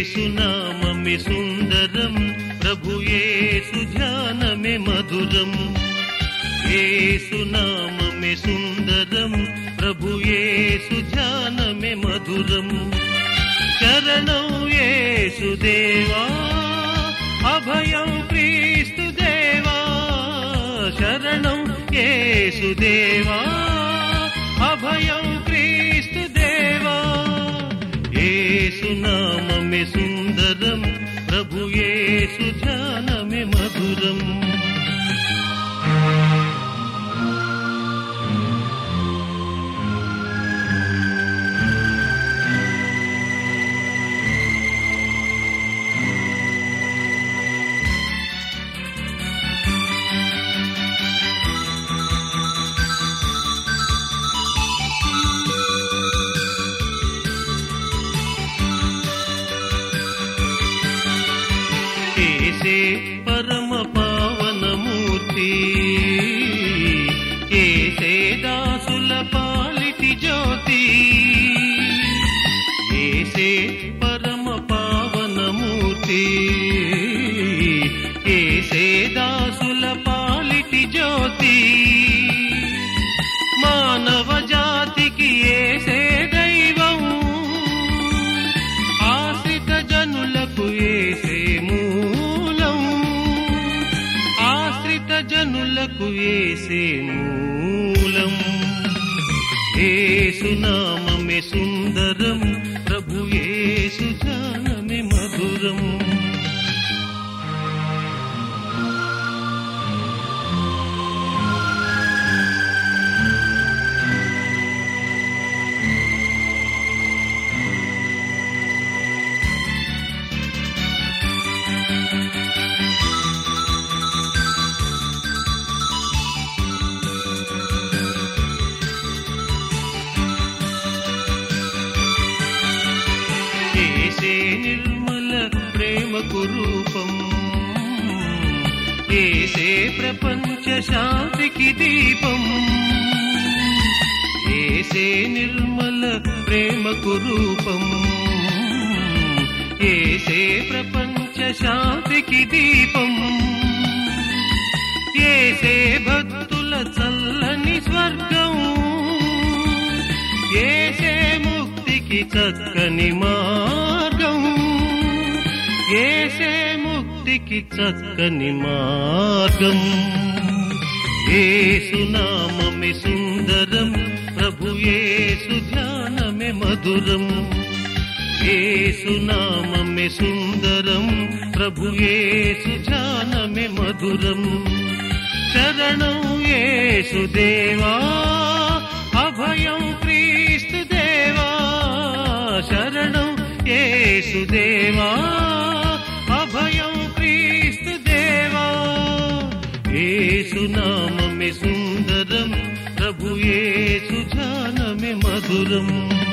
ఏసునామమే సుందరం ప్రభు యేసు ధ్యానమే మధురం ఏసునామమే సుందరం ప్రభు యేసు ధ్యానమే మధురం శరణం యేసుదేవా అభయం క్రీస్తు దేవా శరణం యేసుదేవా అభయం క్రీస్తు దేవా ఏసునామమే సుందరం ప్రభు యేసు ధ్యానమే మధురం ఏసే పరమ పావనమూర్తి ఏసే దాసుల పాలిటి జ్యోతి ఏసే పరమ పావనమూర్తి ఏసే దాసుల పాలిటి జ్యోతి మానవ జాతికి ఏసే దైవం ఆశ్రిత జనులకు ఏసే మూలం ఆశ్రిత జనులకు ఏసే మూలం ఏసునామమే సుందరం ప్రభు యేసు జానమే మధురం ఏసే నిర్మల ప్రేమకు రూపం ఏసే ప్రపంచ శాంతికి దీపం ఏసే నిర్మల ప్రేమకు రూపం ఏసే ప్రపంచ శాంతికి దీపం ఏసే భక్తుల చల్లని స్వర్గం ఏసే ముక్తికి చక్కని మార్గం ఏసే ముక్తికి చక్కని మార్గం ఏసునామమే సుందరం ప్రభు యేసు ధ్యానమే మధురం ఏసునామమే సుందరం ప్రభు యేసు ధ్యానమే మధురం శరణం యేసుదేవా అభయం క్రీస్తు దేవా శరణం యేసుదేవా అభయం క్రీస్తు దేవా ఏసునామమే సుందరం ప్రభు యేసు ధ్యానమే మధురం